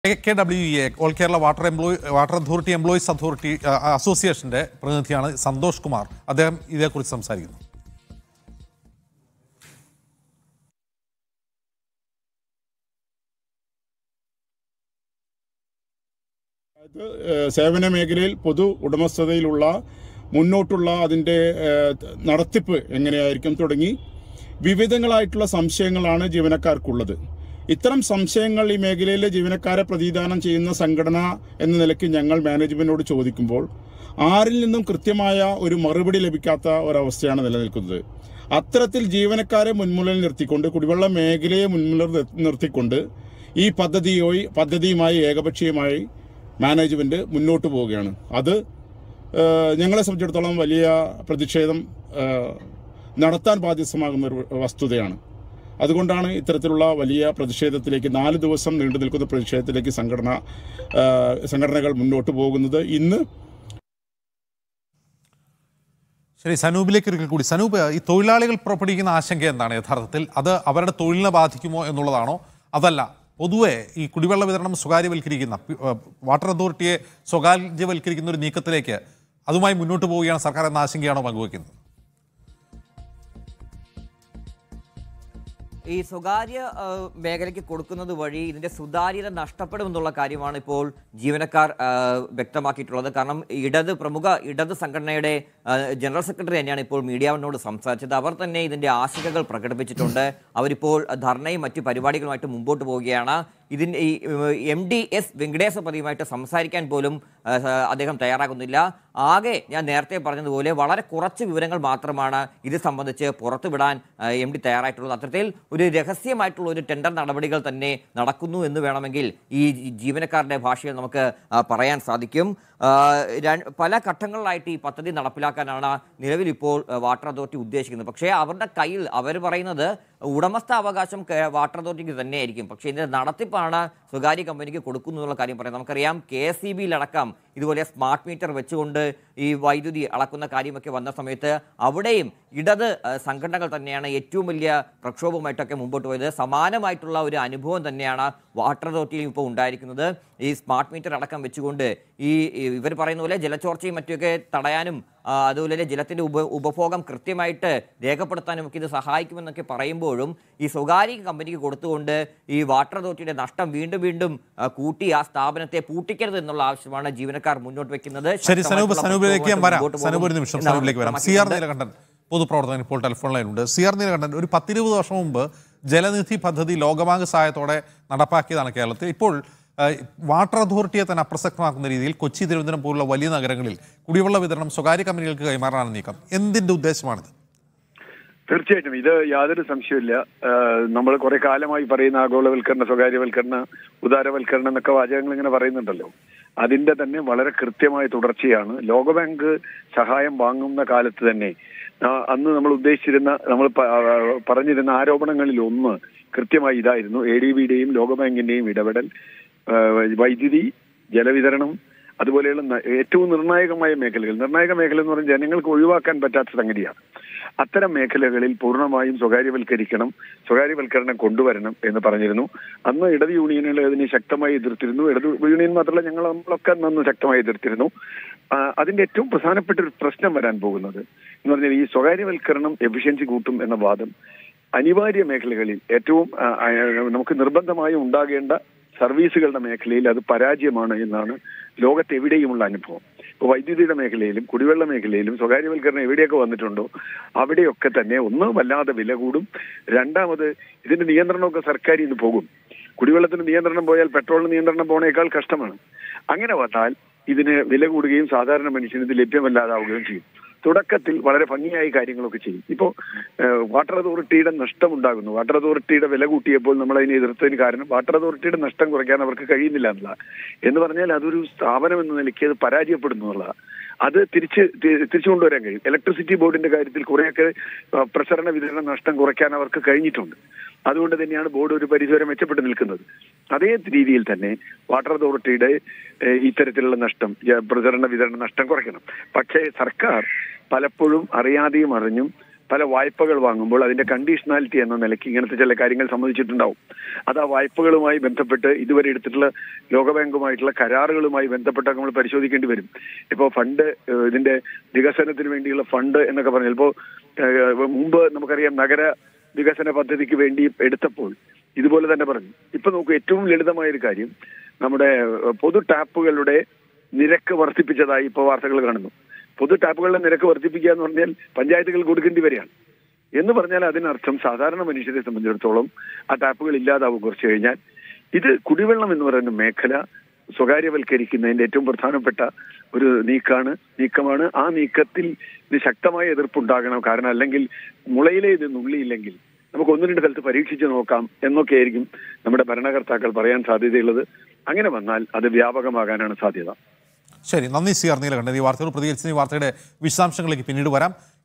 K W A all Kerala water employee water authority employees authority ആ, അസോസിയേഷന്റെ പ്രതിനിധിയാണ് സന്തോഷ് കുമാർ അദ്ദേഹം ഇതേക്കുറിച്ച് സംസാരിക്കുന്നു അത് ഏഹ്, സേവന മേഖലയിൽ പൊതു ഉടമസ്ഥതയിലുള്ള മുന്നോട്ടുള്ള അതിൻ്റെ ഏഹ്, നടത്തിപ്പ് എങ്ങനെയായിരിക്കും തുടങ്ങി വിവിധങ്ങളായിട്ടുള്ള സംശയങ്ങളാണ് ജീവനക്കാർക്കുള്ളത് ഇത്തരം സംശയങ്ങൾ ഈ മേഖലയിലെ ജീവനക്കാരെ പ്രതിദാനം ചെയ്യുന്ന സംഘടന എന്ന നിലയ്ക്ക് ഞങ്ങൾ മാനേജ്മെന്റിനോട് ചോദിക്കുമ്പോൾ ആരിൽ നിന്നും കൃത്യമായ ഒരു മറുപടി ലഭിക്കാത്ത ഒരവസ്ഥയാണ് നിലനിൽക്കുന്നത് അത്തരത്തിൽ ജീവനക്കാരെ മുൻമുള്ളിൽ നിർത്തിക്കൊണ്ട് കുടിവെള്ള മേഖലയെ മുൻമുള്ളിൽ നിർ- നിർത്തിക്കൊണ്ട് ഈ പദ്ധതിയോയി പദ്ധതിയുമായി ഏകപക്ഷീയമായി മാനേജ്മെന്റ് മുന്നോട്ട് പോവുകയാണ് അത് ഏഹ്, ഞങ്ങളെ സംബന്ധിച്ചിടത്തോളം വലിയ പ്രതിഷേധം ഏഹ്, നടത്താൻ ബാധ്യസ്ഥമാകുന്ന ഒരു വസ്തുതയാണ് അതുകൊണ്ടാണ് ഇത്തരത്തിലുള്ള വലിയ പ്രതിഷേധത്തിലേക്ക് നാല് ദിവസം നീണ്ടു നിൽക്കുന്ന പ്രതിഷേധത്തിലേക്ക് സംഘടന ഏഹ്, സംഘടനകൾ മുന്നോട്ട് പോകുന്നത് ഇന്ന് ശരി സനൂപിലേക്ക് ഒരിക്കൽ കൂടി സനൂപ് ഈ തൊഴിലാളികൾ പുറപ്പെടുവിക്കുന്ന ആശങ്ക എന്താണ് യഥാർത്ഥത്തിൽ അത് അവരുടെ തൊഴിലിനെ ബാധിക്കുമോ എന്നുള്ളതാണോ അതല്ല പൊതുവെ ഈ കുടിവെള്ള വിതരണം സ്വകാര്യവൽക്കരിക്കുന്ന പി- ഏഹ് വാട്ടർ അതോറിറ്റിയെ സ്വകാര്യവൽക്കരിക്കുന്ന ഒരു നീക്കത്തിലേക്ക് അതുമായി മുന്നോട്ട് പോവുകയാണ് സർക്കാർ എന്ന ആശങ്കയാണോ പങ്കുവയ്ക്കുന്നത് ഈ സ്വകാര്യ ആ, മേഖലയ്ക്ക് കൊടുക്കുന്നത് വഴി ഇതിന്റെ സുതാര്യത നഷ്ടപ്പെടുമെന്നുള്ള കാര്യമാണ് ഇപ്പോൾ ജീവനക്കാർ ആ, വ്യക്തമാക്കിയിട്ടുള്ളത് കാരണം ഇടത് പ്രമുഖ ഇടത് സംഘടനയുടെ ആ, ജനറൽ സെക്രട്ടറി തന്നെയാണ് ഇപ്പോൾ മീഡിയാവിനോട് സംസാരിച്ചത് അവർ തന്നെ ഇതിന്റെ ആശങ്കകൾ പ്രകടിപ്പിച്ചിട്ടുണ്ട് അവരിപ്പോൾ ധർണയും മറ്റു പരിപാടികളുമായിട്ട് മുമ്പോട്ട് പോവുകയാണ് ഇതിൻ്റെ ഈ എം ഡി എസ് വെങ്കടേശപതിയുമായിട്ട് സംസാരിക്കാൻ പോലും ആ, അദ്ദേഹം തയ്യാറാകുന്നില്ല ആകെ ഞാൻ നേരത്തെ പറഞ്ഞതുപോലെ വളരെ കുറച്ച് വിവരങ്ങൾ മാത്രമാണ് ഇത് സംബന്ധിച്ച് പുറത്തുവിടാൻ എം ഡി തയ്യാറായിട്ടുള്ളത് അത്തരത്തിൽ ഒരു രഹസ്യമായിട്ടുള്ള ഒരു ടെൻഡർ നടപടികൾ തന്നെ നടക്കുന്നു എന്ന് വേണമെങ്കിൽ ഈ ജീവനക്കാരുടെ ഭാഷയിൽ നമുക്ക് ആ, പറയാൻ സാധിക്കും ആ, ര- പല ഘട്ടങ്ങളിലായിട്ട് ഈ പദ്ധതി നടപ്പിലാക്കാനാണ് നിലവിൽ ഇപ്പോൾ ആ, വാട്ടർ അതോറിറ്റി ഉദ്ദേശിക്കുന്നത് പക്ഷേ അവരുടെ കയ്യിൽ അവർ പറയുന്നത് ഉടമസ്ഥ അവകാശം കെ- വാട്ടർ അതോറിറ്റിക്ക് തന്നെയായിരിക്കും പക്ഷേ ഇതിന്റെ നടത്തിപ്പാണ് സ്വകാര്യ കമ്പനിക്ക് കൊടുക്കുന്നു എന്നുള്ള കാര്യം പറയാം നമുക്കറിയാം കെ എസ് സി ബിയിലടക്കം ഇതുപോലെ സ്മാർട്ട് മീറ്റർ വെച്ചുകൊണ്ട് ഈ വൈദ്യുതി അളക്കുന്ന കാര്യമൊക്കെ വന്ന സമയത്ത് അവിടെയും ഇടത് ആ, സംഘടനകൾ തന്നെയാണ് ഏറ്റവും വലിയ പ്രക്ഷോഭമായിട്ടൊക്കെ മുമ്പോട്ട് പോയത് സമാനമായിട്ടുള്ള ഒരു അനുഭവം തന്നെയാണ് വാട്ടർ അതോറിറ്റിയിൽ ഇപ്പോൾ ഉണ്ടായിരിക്കുന്നത് ഈ സ്മാർട്ട് മീറ്റർ അടക്കം വെച്ചുകൊണ്ട് ഈ ഈ ഇവർ പറയുന്ന പോലെ ജലച്ചോർച്ചയും മറ്റുമൊക്കെ തടയാനും ആ, അതുപോലെ തന്നെ ജലത്തിന്റെ ഉപ ഉപഭോഗം കൃത്യമായിട്ട് രേഖപ്പെടുത്താനും ഒക്കെ ഇത് സഹായിക്കുമെന്നൊക്കെ പറയുമ്പോഴും ഈ സ്വകാര്യ കമ്പനിക്ക് കൊടുത്തുകൊണ്ട് ഈ വാട്ടർ അതോറിറ്റിയുടെ നഷ്ടം വീണ്ടും വീണ്ടും ആ, കൂട്ടി ആ സ്ഥാപനത്തെ പൂട്ടിക്കരുത് എന്നുള്ള ആവശ്യമാണ് ജീവനക്കാർ മുന്നോട്ട് വെക്കുന്നത് ശരി സനൂപ് ശക്തമായിട്ടുള്ള സനൂപിലേക്ക് ഞാൻ വരാം മുമ്പോട്ട് പോകും സനൂപ് ഒരു നിമിഷം എന്നാണ് സനൂപിലേക്ക് വരാം സി ആർ വ്യക്തമാക്കിയത്. നീലകണ്ഠൻ പൊതുപ്രവർത്തകൻ ഇപ്പോൾ ടെലിഫോൺ ലൈനുണ്ട് സി ആർ നീലകണ്ഠൻ ഒരു പത്തിരുപത് വർഷം മുമ്പ് ജലനിധി പദ്ധതി ലോകബാങ്ക് സഹായത്തോടെ നടപ്പാക്കിയതാണ് കേരളത്തിൽ ഇപ്പോൾ ആ, വാട്ടർ അതോറിറ്റിയെ തന്നെ അപ്രസക്തമാക്കുന്ന രീതിയിൽ കൊച്ചി തിരുവനന്തപുരം പോലുള്ള വലിയ നഗരങ്ങളിൽ കുടിവെള്ള വിതരണം സ്വകാര്യ കമ്പനികൾക്ക് കൈമാറാനാണ് നീക്കം എന്തിന്റെ ഉദ്ദേശമാണിത് തീർച്ചയായിട്ടും ഇത് യാതൊരു സംശയമില്ല നമ്മൾ കുറെ കാലമായി പറയുന്ന ആഗോളവൽക്കരണ സ്വകാര്യവൽക്കരണ ഉദാരവൽക്കരണം എന്നൊക്കെ വാചകങ്ങൾ ഇങ്ങനെ പറയുന്നുണ്ടല്ലോ അതിന്റെ തന്നെ വളരെ കൃത്യമായ തുടർച്ചയാണ് ലോകബാങ്ക് സഹായം വാങ്ങുന്ന കാലത്ത് തന്നെ ആ, അന്ന് നമ്മൾ ഉദ്ദേശിച്ചിരുന്ന നമ്മൾ പ- ആ, പറഞ്ഞിരുന്ന ആരോപണങ്ങളിൽ ഒന്ന് കൃത്യമായി ഇതായിരുന്നു എ ഡി ബിയുടെയും ലോകബാങ്കിന്റെയും ഇടപെടൽ ആ, വൈദ്യുതി ജലവിതരണം അതുപോലെയുള്ള ന- ഏറ്റവും നിർണായകമായ മേഖലകൾ നിർണായക മേഖല എന്ന് പറഞ്ഞാൽ ജനങ്ങൾക്ക് ഒഴിവാക്കാൻ പറ്റാത്ത സംഗതിയാണ് അത്തരം മേഖലകളിൽ പൂർണ്ണമായും സ്വകാര്യവൽക്കരിക്കണം സ്വകാര്യവൽക്കരണം കൊണ്ടുവരണം എന്ന് പറഞ്ഞിരുന്നു അന്ന് ഇടത് യൂണിയനുകൾ അതിനെ ശക്തമായി എതിർത്തിരുന്നു ഇടത് യൂണിയൻ മാത്രമല്ല ഞങ്ങൾ നമ്മളൊക്കെ അന്ന് ശക്തമായി എതിർത്തിരുന്നു ആ, അതിന്റെ ഏറ്റവും പ്രധാനപ്പെട്ട ഒരു പ്രശ്നം വരാൻ പോകുന്നത് എന്ന് പറഞ്ഞാൽ ഈ സ്വകാര്യവൽക്കരണം എഫിഷ്യൻസി കൂട്ടും എന്ന വാദം അനിവാര്യ മേഖലകളിൽ ഏറ്റവും ആ, ആ, നമുക്ക് നിർബന്ധമായും ഉണ്ടാകേണ്ട സർവീസുകളുടെ മേഖലയിൽ അത് പരാജയമാണ് എന്നാണ് ലോകത്തെവിടെയുമുള്ള അനുഭവം ഇപ്പോൾ വൈദ്യുതിയുടെ മേഖലയിലും കുടിവെള്ള മേഖലയിലും സ്വകാര്യവൽക്കരണം എവിടെയൊക്കെ വന്നിട്ടുണ്ടോ അവിടെയൊക്കെ തന്നെ ഒന്ന് വല്ലാതെ വില കൂടും രണ്ടാമത് ഇതിന്റെ നിയന്ത്രണമൊക്കെ സർക്കാരിൽ നിന്ന് പോകും കുടിവെള്ളത്തിന് നിയന്ത്രണം പോയാൽ പെട്രോളിന് നിയന്ത്രണം പോണേക്കാൾ കഷ്ടമാണ് അങ്ങനെ വന്നാൽ ഇതിന് വില കൂടുകയും സാധാരണ മനുഷ്യന് ഇത് ലഭ്യമല്ലാതാവുകയും ചെയ്യും തുടക്കത്തിൽ വളരെ ഭംഗിയായി കാര്യങ്ങളൊക്കെ ചെയ്യും ഇപ്പോൾ വാട്ടർ അതോറിറ്റിയുടെ നഷ്ടം ഉണ്ടാകുന്നു വാട്ടർ അതോറിറ്റിയുടെ വില കൂട്ടിയപ്പോൾ നമ്മൾ അതിനെ എതിർത്തതിന് കാരണം വാട്ടർ അതോറിറ്റിയുടെ നഷ്ടം കുറയ്ക്കാൻ അവർക്ക് കഴിയുന്നില്ല എന്നുള്ള എന്ന് പറഞ്ഞാൽ അതൊരു സ്ഥാപനം എന്ന നിലയ്ക്ക് അത് പരാജയപ്പെടുന്നു എന്നുള്ളതാണ് അത് തിരിച്ച് തി- തിരിച്ചു കൊണ്ടുവരാൻ കഴിയും ഇലക്ട്രിസിറ്റി ബോർഡിന്റെ കാര്യത്തിൽ കുറെയൊക്കെ ആ, പ്രസരണ വിതരണ നഷ്ടം കുറയ്ക്കാൻ അവർക്ക് കഴിഞ്ഞിട്ടുണ്ട് അതുകൊണ്ട് തന്നെയാണ് ബോർഡ് ഒരു പരിധിവരെ മെച്ചപ്പെട്ട് നിൽക്കുന്നത് അതേ രീതിയിൽ തന്നെ വാട്ടർ അതോറിറ്റിയുടെ ഏഹ്, ഇത്തരത്തിലുള്ള നഷ്ടം ജ- പ്രസരണ വിതരണ നഷ്ടം കുറയ്ക്കണം പക്ഷേ സർക്കാർ പലപ്പോഴും അറിയാതെയും അറിഞ്ഞും പല വായ്പകൾ വാങ്ങുമ്പോൾ അതിന്റെ കണ്ടീഷണാലിറ്റി എന്ന നിലയ്ക്ക് ഇങ്ങനത്തെ ചില കാര്യങ്ങൾ സംബന്ധിച്ചിട്ടുണ്ടാവും അത് ആ വായ്പകളുമായി ബന്ധപ്പെട്ട് ഇതുവരെ എടുത്തിട്ടുള്ള ലോകബാങ്കുമായിട്ടുള്ള കരാറുകളുമായി ബന്ധപ്പെട്ടൊക്കെ നമ്മൾ പരിശോധിക്കേണ്ടി വരും ഇപ്പോൾ ഫണ്ട് ഏഹ്, ഇതിന്റെ വികസനത്തിന് വേണ്ടിയുള്ള ഫണ്ട് എന്നൊക്കെ പറഞ്ഞാൽ ഇപ്പോൾ മുമ്പ് നമുക്കറിയാം നഗര വികസന പദ്ധതിക്ക് വേണ്ടി എടുത്തപ്പോൾ ഇതുപോലെ തന്നെ പറഞ്ഞു ഇപ്പൊ നോക്കൂ ഏറ്റവും ലളിതമായ ഒരു കാര്യം നമ്മുടെ ഏഹ്, പൊതു ടാപ്പുകളുടെ നിരക്ക് വർദ്ധിപ്പിച്ചതായി ഇപ്പോൾ വാർത്തകൾ കാണുന്നു പൊതു ടാപ്പുകളുടെ നിരക്ക് വർദ്ധിപ്പിക്കുക എന്ന് പറഞ്ഞാൽ പഞ്ചായത്തുകൾ കൊടുക്കേണ്ടി വരികയാണ് എന്ന് പറഞ്ഞാൽ അതിനർത്ഥം സാധാരണ മനുഷ്യരെ സംബന്ധിച്ചിടത്തോളം ആ ടാപ്പുകൾ ഇല്ലാതാവും കുറച്ചു കഴിഞ്ഞാൽ ഇത് കുടിവെള്ളം എന്ന് പറയുന്ന മേഖല സ്വകാര്യവൽക്കരിക്കുന്നതിന്റെ ഏറ്റവും പ്രധാനപ്പെട്ട ഒരു നീക്കാണ് നീക്കമാണ് ആ നീക്കത്തിൽ ഇത് ശക്തമായ എതിർപ്പുണ്ടാകണം കാരണം അല്ലെങ്കിൽ മുളയിലെ ഇത് നുള്ളിയില്ലെങ്കിൽ നമുക്ക് ഒന്ന് രണ്ട് സ്ഥലത്ത് പരീക്ഷിച്ച് നോക്കാം എന്നൊക്കെ ആയിരിക്കും നമ്മുടെ ഭരണകർത്താക്കൾ പറയാൻ സാധ്യതയുള്ളത് അങ്ങനെ വന്നാൽ അത് വ്യാപകമാകാനാണ് സാധ്യത ശരി നന്ദി സി ആർ നീലകണ്ഠൻ ഈ വാർത്തകൾ പ്രതികരിച്ച ഈ വാർത്തയുടെ വിശദാംശങ്ങളിലേക്ക് പിന്നീട് വരാം